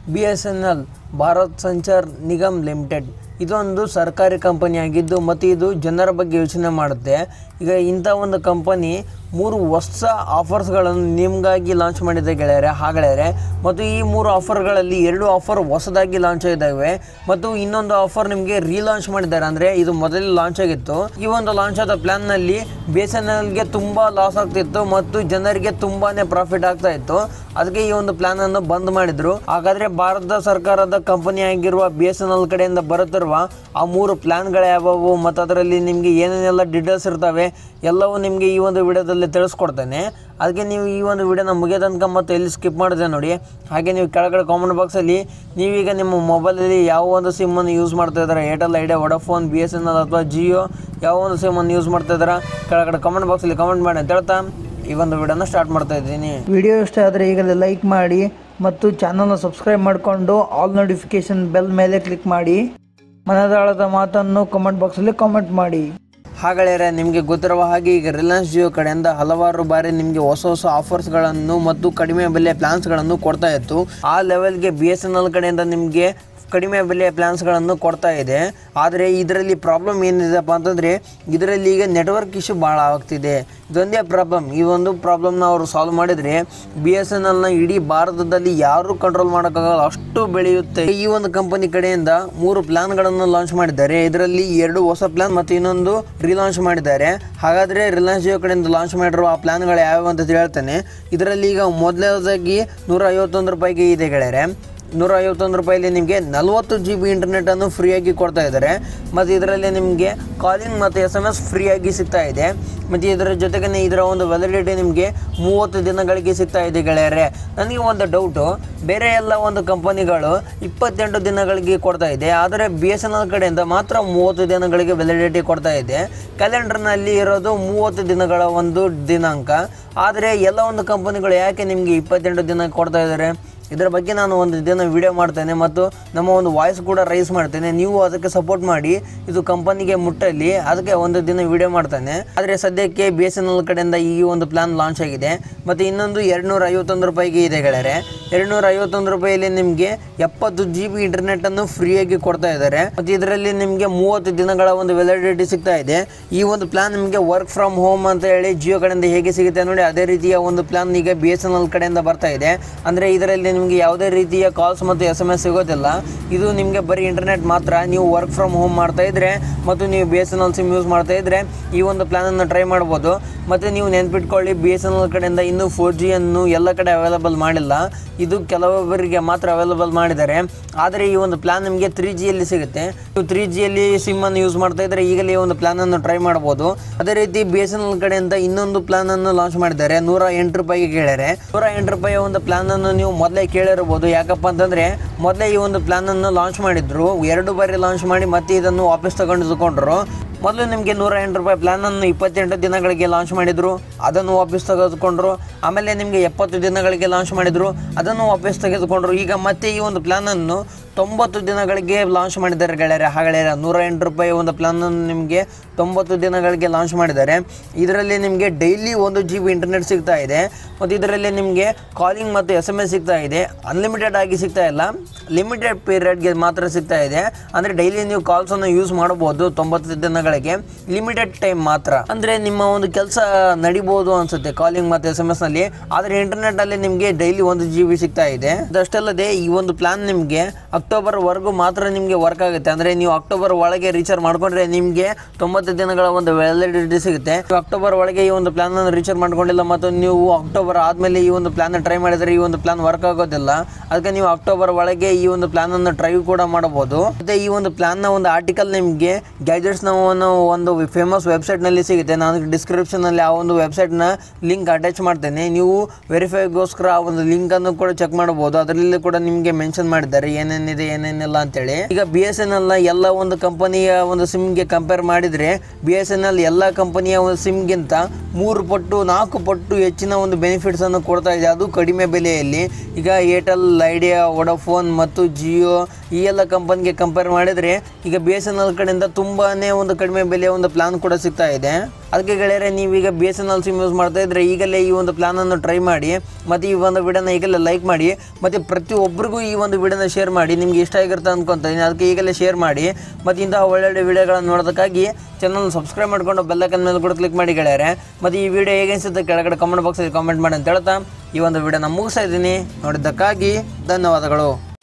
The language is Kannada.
B S N L Bharat Sanchar Nigam limited ಇದೊಂದು ಸರ್ಕಾರಿ ಕಂಪನಿ ಆಗಿದ್ದು ಮತ್ತು ಇದು ಜನರ ಬಗ್ಗೆ ಯೋಚನೆ ಮಾಡುತ್ತೆ ಈಗ ಇಂಥ ಒಂದು ಕಂಪನಿ ಮೂರು ಹೊಸ ಆಫರ್ಸ್ಗಳನ್ನು ನಿಮಗಾಗಿ ಲಾಂಚ್ ಮಾಡಿದೆ ಗೆಳೆಯರೆ ಹಾ ಗೆಳೆಯರೆ ಮತ್ತು ಈ ಮೂರು ಆಫರ್ಗಳಲ್ಲಿ ಎರಡು ಆಫರ್ ಹೊಸದಾಗಿ ಲಾಂಚ್ ಆಗಿದ್ದಾವೆ ಮತ್ತು ಇನ್ನೊಂದು ಆಫರ್ ನಿಮಗೆ ರೀಲಾಂಚ್ ಮಾಡಿದ್ದಾರೆ ಅಂದರೆ ಇದು ಮೊದಲೇ ಲಾಂಚ್ ಆಗಿತ್ತು ಈ ಒಂದು ಲಾಂಚ್ ಆದ ಪ್ಲ್ಯಾನ್ನಲ್ಲಿ ಬಿ ಎಸ್ ಎನ್ ಎಲ್ಗೆ ತುಂಬ ಲಾಸ್ ಆಗ್ತಿತ್ತು ಮತ್ತು ಜನರಿಗೆ ತುಂಬಾ ಪ್ರಾಫಿಟ್ ಆಗ್ತಾ ಇತ್ತು ಅದಕ್ಕೆ ಈ ಒಂದು ಪ್ಲಾನ್ ಅನ್ನು ಬಂದ್ ಮಾಡಿದ್ರು ಹಾಗಾದ್ರೆ ಭಾರತ ಸರ್ಕಾರದ ಕಂಪನಿ ಆಗಿರುವ ಬಿ ಎಸ್ ಎನ್ ಎಲ್ ಕಡೆಯಿಂದ ಬರುತ್ತಿರುವ ಆ ಮೂರು ಪ್ಲಾನ್ಗಳು ಯಾವುವು ಮತ್ತು ಅದರಲ್ಲಿ ನಿಮಗೆ ಏನೇನೆಲ್ಲ ಡೀಟೇಲ್ಸ್ ಇರ್ತವೆ ಎಲ್ಲವೂ ನಿಮಗೆ ಈ ಒಂದು ವಿಡಿಯೋದಲ್ಲಿ ತಿಳಿಸ್ಕೊಡ್ತೇನೆ ಅದಕ್ಕೆ ನೀವು ಈ ಒಂದು ವಿಡಿಯೋನ ಮುಗಿಯೋ ತನಕ ಮತ್ತು ಎಲ್ಲಿ ಸ್ಕಿಪ್ ಮಾಡಿದೆ ನೋಡಿ ಹಾಗೆ ನೀವು ಕೆಳಗಡೆ ಕಾಮೆಂಟ್ ಬಾಕ್ಸಲ್ಲಿ ನೀವೀಗ ನಿಮ್ಮ ಮೊಬೈಲಲ್ಲಿ ಯಾವ ಒಂದು ಸಿಮ್ಮನ್ನು ಯೂಸ್ ಮಾಡ್ತಾ ಇದ್ದಾರೆ Airtel Idea Vodafone B S N L ಅಥವಾ ಜಿಯೋ ಯಾವ ಒಂದು ಸಿಮ್ಮನ್ನು ಯೂಸ್ ಮಾಡ್ತಾ ಇದ್ದೀರಾ ಕೆಳಗಡೆ ಕಾಮೆಂಟ್ ಬಾಕ್ಸಲ್ಲಿ ಕಮೆಂಟ್ ಮಾಡಿ ಅಂತ ಹೇಳ್ತಾ ಈ ಒಂದು ವಿಡಿಯೋನ ಸ್ಟಾರ್ಟ್ ಮಾಡ್ತಾ ಇದ್ದೀನಿ ವಿಡಿಯೋ ಇಷ್ಟ ಆದರೆ ಈಗಲೇ ಲೈಕ್ ಮಾಡಿ ಮತ್ತು ಚಾನಲ್ನ ಸಬ್ಸ್ಕ್ರೈಬ್ ಮಾಡಿಕೊಂಡು ಆಲ್ ನೋಟಿಫಿಕೇಶನ್ ಬೆಲ್ ಮೇಲೆ ಕ್ಲಿಕ್ ಮಾಡಿ ಮನದಾಳದ ಮಾತನ್ನು ಕಮೆಂಟ್ ಬಾಕ್ಸಲ್ಲಿ ಕಾಮೆಂಟ್ ಮಾಡಿ ಹಾಗಾದರೆ ನಿಮಗೆ ಗೊತ್ತಿರುವ ಹಾಗೆ ಈಗ ರಿಲಯನ್ಸ್ ಜಿಯೋ ಕಡೆಯಿಂದ ಹಲವಾರು ಬಾರಿ ನಿಮಗೆ ಹೊಸ ಹೊಸ ಆಫರ್ಸ್ಗಳನ್ನು ಮತ್ತು ಕಡಿಮೆ ಬೆಲೆ ಪ್ಲಾನ್ಸ್ಗಳನ್ನು ಕೊಡ್ತಾ ಇತ್ತು ಆ ಲೆವೆಲ್ಗೆ ಬಿ ಎಸ್ ಎನ್ ಎಲ್ ಕಡೆಯಿಂದ ನಿಮಗೆ ಕಡಿಮೆ ಬೆಲೆಯ ಪ್ಲಾನ್ಸ್ಗಳನ್ನು ಕೊಡ್ತಾ ಇದೆ ಆದರೆ ಇದರಲ್ಲಿ ಪ್ರಾಬ್ಲಮ್ ಏನಿದೆಪ್ಪ ಅಂತಂದರೆ ಇದರಲ್ಲಿ ಈಗ ನೆಟ್ವರ್ಕ್ ಇಶ್ಯೂ ಭಾಳ ಆಗ್ತಿದೆ ಇದೊಂದೇ ಪ್ರಾಬ್ಲಮ್ ಈ ಒಂದು ಪ್ರಾಬ್ಲಮ್ನ ಅವರು ಸಾಲ್ವ್ ಮಾಡಿದರೆ ಬಿ ಎಸ್ ಎನ್ ಎಲ್ನ ಇಡೀ ಭಾರತದಲ್ಲಿ ಯಾರು ಕಂಟ್ರೋಲ್ ಮಾಡೋಕ್ಕಾಗಲ್ಲ ಅಷ್ಟು ಬೆಳೆಯುತ್ತೆ ಈ ಒಂದು ಕಂಪನಿ ಕಡೆಯಿಂದ ಮೂರು ಪ್ಲಾನ್ಗಳನ್ನು ಲಾಂಚ್ ಮಾಡಿದ್ದಾರೆ ಇದರಲ್ಲಿ ಎರಡು ಹೊಸ ಪ್ಲಾನ್ ಮತ್ತು ಇನ್ನೊಂದು ರಿಲಾಂಚ್ ಮಾಡಿದ್ದಾರೆ ಹಾಗಾದರೆ ರಿಲಯನ್ಸ್ ಜಿಯೋ ಕಡೆಯಿಂದ ಲಾಂಚ್ ಮಾಡಿರುವ ಆ ಪ್ಲಾನ್ಗಳು ಯಾವ್ಯಾವ ಅಂತ ಹೇಳ್ತೇನೆ ಇದರಲ್ಲಿ ಈಗ ಮೊದಲನೇದಾಗಿ ನೂರ ಐವತ್ತೊಂದು ರೂಪಾಯಿಗೆ ಇದೆ ಗೆಳೆಯರೆ ನೂರ ಐವತ್ತೊಂದು ರೂಪಾಯಲ್ಲಿ ನಿಮಗೆ ನಲವತ್ತು ಜಿ ಬಿ ಇಂಟರ್ನೆಟನ್ನು ಫ್ರೀಯಾಗಿ ಕೊಡ್ತಾ ಇದ್ದಾರೆ ಮತ್ತು ಇದರಲ್ಲಿ ನಿಮಗೆ ಕಾಲಿಂಗ್ ಮತ್ತು ಎಸ್ ಎಮ್ ಎಸ್ ಫ್ರೀಯಾಗಿ ಸಿಗ್ತಾ ಇದೆ ಮತ್ತು ಇದರ ಜೊತೆಗೆ ಇದರ ಒಂದು ವ್ಯಾಲಿಡಿಟಿ ನಿಮಗೆ ಮೂವತ್ತು ದಿನಗಳಿಗೆ ಸಿಗ್ತಾ ಇದೆ ಗೆಳೆಯರೆ ನನಗೆ ಒಂದು ಡೌಟು ಬೇರೆ ಎಲ್ಲ ಒಂದು ಕಂಪನಿಗಳು ಇಪ್ಪತ್ತೆಂಟು ದಿನಗಳಿಗೆ ಕೊಡ್ತಾ ಇದೆ ಆದರೆ ಬಿ ಎಸ್ ಎನ್ ಎಲ್ ಕಡೆಯಿಂದ ಮಾತ್ರ ಮೂವತ್ತು ದಿನಗಳಿಗೆ ವ್ಯಾಲಿಡಿಟಿ ಕೊಡ್ತಾ ಇದೆ ಕ್ಯಾಲೆಂಡರ್ನಲ್ಲಿ ಇರೋದು ಮೂವತ್ತು ದಿನಗಳ ಒಂದು ದಿನಾಂಕ ಆದರೆ ಎಲ್ಲ ಒಂದು ಕಂಪನಿಗಳು ಯಾಕೆ ನಿಮಗೆ ಇಪ್ಪತ್ತೆಂಟು ದಿನ ಕೊಡ್ತಾ ಇದ್ದಾರೆ ಇದರ ಬಗ್ಗೆ ನಾನು ಒಂದು ದಿನ ವಿಡಿಯೋ ಮಾಡ್ತೇನೆ ಮತ್ತು ನಮ್ಮ ಒಂದು ವಾಯ್ಸ್ ಕೂಡ ರೈಸ್ ಮಾಡ್ತೇನೆ ನೀವು ಅದಕ್ಕೆ ಸಪೋರ್ಟ್ ಮಾಡಿ ಇದು ಕಂಪನಿಗೆ ಮುಟ್ಟಲಿ ಅದಕ್ಕೆ ಒಂದು ದಿನ ವಿಡಿಯೋ ಮಾಡ್ತೇನೆ ಆದರೆ ಸದ್ಯಕ್ಕೆ ಬಿ ಎಸ್ ಎನ್ ಎಲ್ ಕಡೆಯಿಂದ ಈ ಒಂದು ಪ್ಲಾನ್ ಲಾಂಚ್ ಆಗಿದೆ ಮತ್ತು ಇನ್ನೊಂದು ಎರಡುನೂರ ಐವತ್ತೊಂದು ರೂಪಾಯಿಗೆ ಇದೆ ಗೆಳೆಯರೆ ಎರಡುನೂರ ಐವತ್ತೊಂದು ರೂಪಾಯಿಯಲ್ಲಿ ನಿಮಗೆ ಎಪ್ಪತ್ತು ಜಿ ಬಿ ಇಂಟರ್ನೆಟನ್ನು ಫ್ರೀಯಾಗಿ ಕೊಡ್ತಾ ಇದ್ದಾರೆ ಮತ್ತು ಇದರಲ್ಲಿ ನಿಮಗೆ ಮೂವತ್ತು ದಿನಗಳ ಒಂದು ವ್ಯಾಲಿಡಿಟಿ ಸಿಗ್ತಾ ಇದೆ ಈ ಒಂದು ಪ್ಲಾನ್ ನಿಮಗೆ ವರ್ಕ್ ಫ್ರಮ್ ಹೋಮ್ ಅಂತ ಹೇಳಿ ಜಿಯೋ ಕಡೆಯಿಂದ ಹೇಗೆ ಸಿಗುತ್ತೆ ನೋಡಿ ಅದೇ ರೀತಿಯ ಒಂದು ಪ್ಲಾನ್ ಈಗ ಬಿ ಎಸ್ ಎನ್ ಎಲ್ ಕಡೆಯಿಂದ ಬರ್ತಾ ಇದೆ ಅಂದರೆ ಇದರಲ್ಲಿ ನಿಮಗೆ ಯಾವುದೇ ರೀತಿಯ ಕಾಲ್ಸ್ ಮತ್ತು ಎಸ್ ಎಮ್ ಎಸ್ ಸಿಗೋದಿಲ್ಲ ಇದು ನಿಮಗೆ ಬರೀ ಇಂಟರ್ನೆಟ್ ಮಾತ್ರ ನೀವು ವರ್ಕ್ ಫ್ರಮ್ ಹೋಮ್ ಮಾಡ್ತಾ ಇದ್ರೆ ಮತ್ತು ನೀವು B S N L sim use ಮಾಡ್ತಾ ಇದ್ರೆ ಈ ಒಂದು ಪ್ಲಾನನ್ನು ಟ್ರೈ ಮಾಡ್ಬೋದು ಮತ್ತು ನೀವು ನೆನ್ಪಿಟ್ಕೊಳ್ಳಿ ಬಿ ಎಸ್ ಎನ್ ಎಲ್ ಕಡೆಯಿಂದ ಇನ್ನೂ ಫೋರ್ ಜಿಯನ್ನು ಎಲ್ಲ ಕಡೆ ಅವೈಲಬಲ್ ಮಾಡಿಲ್ಲ ಇದು ಕೆಲವೊಬ್ಬರಿಗೆ ಮಾತ್ರ ಅವೈಲಬಲ್ ಮಾಡಿದ್ದಾರೆ ಆದರೆ ಈ ಒಂದು ಪ್ಲಾನ್ ನಿಮಗೆ ತ್ರೀ ಜಿಯಲ್ಲಿ ಸಿಗುತ್ತೆ ನೀವು ತ್ರೀ ಜಿಯಲ್ಲಿ ಸಿಮ್ಮನ್ನು ಯೂಸ್ ಮಾಡ್ತಾ ಇದ್ರೆ ಈಗಲೇ ಈ ಒಂದು ಪ್ಲಾನನ್ನು ಟ್ರೈ ಮಾಡ್ಬೋದು ಅದೇ ರೀತಿ ಬಿ ಎಸ್ ಎನ್ ಎಲ್ ಕಡೆಯಿಂದ ಇನ್ನೊಂದು ಪ್ಲಾನನ್ನು ಲಾಂಚ್ ಮಾಡಿದ್ದಾರೆ ನೂರ ಎಂಟು ರೂಪಾಯಿಗೆ ಕೇಳ್ಯಾರೆ ನೂರ ಎಂಟು ರೂಪಾಯಿಯ ಒಂದು ಪ್ಲಾನನ್ನು ನೀವು ಮೊದಲೇ ಕೇಳಿರ್ಬೋದು ಯಾಕಪ್ಪ ಅಂತಂದರೆ ಮೊದಲೇ ಈ ಒಂದು ಪ್ಲಾನನ್ನು ಲಾಂಚ್ ಮಾಡಿದ್ರು ಎರಡು ಬಾರಿ ಲಾಂಚ್ ಮಾಡಿ ಮತ್ತೆ ಇದನ್ನು ವಾಪಸ್ ತಗೊಂಡಿದ್ಕೊಂಡ್ರು ಮೊದಲು ನಿಮಗೆ ನೂರ ಎಂಟು ರೂಪಾಯಿ ಪ್ಲಾನನ್ನು ಇಪ್ಪತ್ತೆಂಟು ದಿನಗಳಿಗೆ ಲಾಂಚ್ ಮಾಡಿದರು ಅದನ್ನು ವಾಪಸ್ ತೆಗೆದುಕೊಂಡ್ರು ಆಮೇಲೆ ನಿಮಗೆ ಎಪ್ಪತ್ತು ದಿನಗಳಿಗೆ ಲಾಂಚ್ ಮಾಡಿದರು ಅದನ್ನು ವಾಪಸ್ ತೆಗೆದುಕೊಂಡ್ರು ಈಗ ಮತ್ತೆ ಈ ಒಂದು ಪ್ಲಾನನ್ನು ತೊಂಬತ್ತು ದಿನಗಳಿಗೆ ಲಾಂಚ್ ಮಾಡಿದ್ದಾರೆ ಗೆಳೆಯರೆ ಹಾಗೆಳೆಯ ನೂರ ಎಂಟು ರೂಪಾಯಿ ಒಂದು ಪ್ಲಾನನ್ನು ನಿಮಗೆ ತೊಂಬತ್ತು ದಿನಗಳಿಗೆ ಲಾಂಚ್ ಮಾಡಿದ್ದಾರೆ ಇದರಲ್ಲಿ ನಿಮಗೆ ಡೈಲಿ ಒಂದು ಜಿ ಬಿ ಇಂಟರ್ನೆಟ್ ಸಿಗ್ತಾ ಇದೆ ಮತ್ತು ಇದರಲ್ಲಿ ನಿಮಗೆ ಕಾಲಿಂಗ್ ಮತ್ತು ಎಸ್ ಎಮ್ ಎಸ್ ಸಿಗ್ತಾ ಇದೆ ಅನ್ಲಿಮಿಟೆಡ್ ಆಗಿ ಸಿಗ್ತಾ ಇಲ್ಲ ಲಿಮಿಟೆಡ್ ಪೀರಿಯಡ್ಗೆ ಮಾತ್ರ ಸಿಗ್ತಾ ಇದೆ ಅಂದರೆ ಡೈಲಿ ನೀವು ಕಾಲ್ಸನ್ನು ಯೂಸ್ ಮಾಡಬಹುದು ತೊಂಬತ್ತು ದಿನಗಳಿಗೆ ಲಿಮಿಟೆಡ್ ಟೈಮ್ ಮಾತ್ರ ಅಂದರೆ ನಿಮ್ಮ ಒಂದು ಕೆಲಸ ನಡಿಬೋದು ಅನ್ಸುತ್ತೆ ಕಾಲಿಂಗ್ ಮತ್ತು ಎಸ್ ಎಮ್ ಎಸ್ನಲ್ಲಿ ಆದರೆ ಇಂಟರ್ನೆಟ್ಟಲ್ಲಿ ನಿಮಗೆ ಡೈಲಿ ಒಂದು ಜಿ ಬಿ ಸಿಗ್ತಾ ಇದೆ ಅದಷ್ಟಲ್ಲದೆ ಈ ಒಂದು ಪ್ಲಾನ್ ನಿಮಗೆ ಅಕ್ಟೋಬರ್ ವರೆಗೂ ಮಾತ್ರ ನಿಮಗೆ ವರ್ಕ್ ಆಗುತ್ತೆ ಅಂದರೆ ನೀವು ಅಕ್ಟೋಬರ್ ಒಳಗೆ ರೀಚಾರ್ಜ್ ಮಾಡ್ಕೊಂಡ್ರೆ ನಿಮಗೆ ತೊಂಬತ್ತು ದಿನಗಳ ಒಂದು ವ್ಯಾಲಿಡಿಟಿ ಸಿಗುತ್ತೆ ನೀವು ಅಕ್ಟೋಬರ್ ಒಳಗೆ ಈ ಒಂದು ಪ್ಲಾನ್ ಅನ್ನು ರೀಚಾರ್ಜ್ ಮಾಡ್ಕೊಂಡಿಲ್ಲ ಮತ್ತು ನೀವು ಅಕ್ಟೋಬರ್ ಆದಮೇಲೆ ಈ ಒಂದು ಪ್ಲಾನ್ ಟ್ರೈ ಮಾಡಿದರೆ ಈ ಒಂದು ಪ್ಲಾನ್ ವರ್ಕ್ ಆಗೋದಿಲ್ಲ ಅದಕ್ಕೆ ನೀವು ಅಕ್ಟೋಬರ್ ಒಳಗೆ ಈ ಒಂದು ಪ್ಲಾನ್ ಅನ್ನು ಟ್ರೈ ಕೂಡ ಮಾಡಬಹುದು ಮತ್ತೆ ಈ ಒಂದು ಪ್ಲಾನ್ ನ ಒಂದು ಆರ್ಟಿಕಲ್ ನಿಮಗೆ ಗ್ಯಾಜೆಟ್ಸ್ ನ ಒಂದು ಒಂದು ಫೇಮಸ್ ವೆಬ್ಸೈಟ್ ನಲ್ಲಿ ಸಿಗುತ್ತೆ ನಾನು ಡಿಸ್ಕ್ರಿಪ್ಷನ್ ನಲ್ಲಿ ಆ ಒಂದು ವೆಬ್ಸೈಟ್ ನ ಲಿಂಕ್ ಅಟ್ಯಾಚ್ ಮಾಡ್ತೇನೆ ನೀವು ವೆರಿಫೈಗೋಸ್ಕರ ಆ ಒಂದು ಲಿಂಕ್ ಅನ್ನು ಕೂಡ ಚೆಕ್ ಮಾಡಬಹುದು ಅದರಲ್ಲಿ ಕೂಡ ನಿಮಗೆ ಮೆನ್ಷನ್ ಮಾಡಿದ್ದಾರೆ ಏನೇನಿದೆ ಏನೇನಿಲ್ಲ ಅಂತೇಳಿ ಈಗ ಬಿ ಎಸ್ ಎನ್ ಎಲ್ ನ ಎಲ್ಲ ಒಂದು ಕಂಪನಿಯ ಒಂದು ಸಿಮ್ಗೆ ಕಂಪೇರ್ ಮಾಡಿದ್ರೆ ಬಿ ಎಸ್ ಎನ್ ಎಲ್ ಎಲ್ಲ ಕಂಪನಿಯ ಒಂದು ಸಿಮ್ಗಿಂತ ಮೂರು ಪಟ್ಟು ನಾಲ್ಕು ಪಟ್ಟು ಹೆಚ್ಚಿನ ಒಂದು ಬೆನಿಫಿಟ್ಸ್ ಅನ್ನು ಕೊಡ್ತಾ ಇದೆ ಅದು ಕಡಿಮೆ ಬೆಲೆಯಲ್ಲಿ ಈಗ ಏರ್ಟೆಲ್ ಐಡಿಯಾ ವೊಡಾಫೋನ್ ಮತ್ತು ಜಿಯೋ ಈ ಎಲ್ಲ ಕಂಪನಿಗೆ ಕಂಪೇರ್ ಮಾಡಿದರೆ ಈಗ ಬಿ ಎಸ್ ಎನ್ ಎಲ್ ಕಡೆಯಿಂದ ತುಂಬಾ ಒಂದು ಕಡಿಮೆ ಬೆಲೆಯ ಒಂದು ಪ್ಲಾನ್ ಕೂಡ ಸಿಗ್ತಾ ಇದೆ ಅದಕ್ಕೆ ಗೆಳೆಯರೆ ನೀವೀಗ B S N L sim use ಮಾಡ್ತಾ ಇದ್ರೆ ಈಗಲೇ ಈ ಒಂದು ಪ್ಲಾನನ್ನು ಟ್ರೈ ಮಾಡಿ ಮತ್ತು ಈ ಒಂದು ವಿಡಿಯೋನ ಈಗಲೇ ಲೈಕ್ ಮಾಡಿ ಮತ್ತು ಪ್ರತಿಯೊಬ್ಬರಿಗೂ ಈ ಒಂದು ವಿಡಿಯೋನ ಶೇರ್ ಮಾಡಿ ನಿಮ್ಗೆ ಇಷ್ಟ ಆಗಿರುತ್ತೆ ಅಂದ್ಕೊತೀನಿ ಅದಕ್ಕೆ ಈಗಲೇ ಶೇರ್ ಮಾಡಿ ಮತ್ತು ಇಂತಹ ಒಳ್ಳೊಳ್ಳೆ ವಿಡಿಯೋಗಳನ್ನು ನೋಡೋದಕ್ಕಾಗಿ ಚಾನಲ್ ಸಬ್ಸ್ಕ್ರೈಬ್ ಮಾಡ್ಕೊಂಡು ಬೆಲ್ಲೈಕನ್ ಮೇಲೆ ಕೂಡ ಕ್ಲಿಕ್ ಮಾಡಿ ಗೆಳೆಯರೆ ಮತ್ತು ಈ ವಿಡಿಯೋ ಹೇಗೆ ಅನಿಸುತ್ತೆ ಕೆಳಗಡೆ ಕಮೆಂಟ್ ಬಾಕ್ಸಲ್ಲಿ ಕಾಮೆಂಟ್ ಮಾಡಿ ಅಂತ ಹೇಳ್ತಾ ಈ ಒಂದು ವಿಡಿಯೋನ ಮುಗಿಸ್ತಾ ಇದ್ದೀನಿ ನೋಡಿದ್ದಕ್ಕಾಗಿ ಧನ್ಯವಾದಗಳು